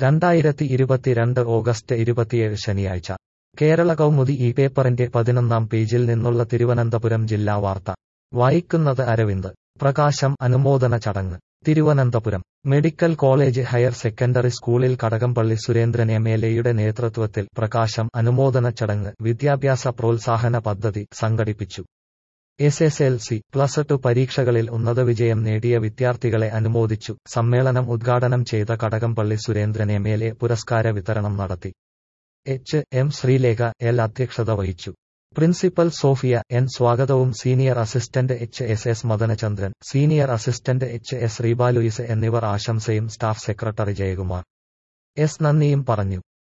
രണ്ടായിരത്തി ഇരുപത്തിരണ്ട് ഓഗസ്റ്റ് ഇരുപത്തിയേഴ് ശനിയാഴ്ച കേരള കൗമുദി ഈ പേപ്പറിന്റെ പതിനൊന്നാം പേജിൽ നിന്നുള്ള തിരുവനന്തപുരം ജില്ലാ വാർത്ത വായിക്കുന്നത് അരവിന്ദ് പ്രകാശം അനുമോദന ചടങ്ങ് Thiruvananthapuram medical college higher secondary സ്കൂളിൽ കടകംപള്ളി സുരേന്ദ്രൻ എം എൽ എയുടെ നേതൃത്വത്തിൽ പ്രകാശം അനുമോദന ചടങ്ങ് വിദ്യാഭ്യാസ പ്രോത്സാഹന പദ്ധതി സംഘടിപ്പിച്ചു S S L C plus two പരീക്ഷകളിൽ ഉന്നത വിജയം നേടിയ വിദ്യാർത്ഥികളെ അനുമോദിച്ചു സമ്മേളനം ഉദ്ഘാടനം ചെയ്ത Kadakampally Surendran M L A പുരസ്കാര വിതരണം നടത്തി എച്ച് എം ശ്രീലേഖ എൽ അധ്യക്ഷത വഹിച്ചു പ്രിൻസിപ്പൽ സോഫിയ എൻ സ്വാഗതവും senior assistant H S S Madanachandran senior assistant H S റീബാലുയിസ് എന്നിവർ ആശംസയും സ്റ്റാഫ് സെക്രട്ടറി ജയകുമാർ എസ് നന്ദിയും പറഞ്ഞു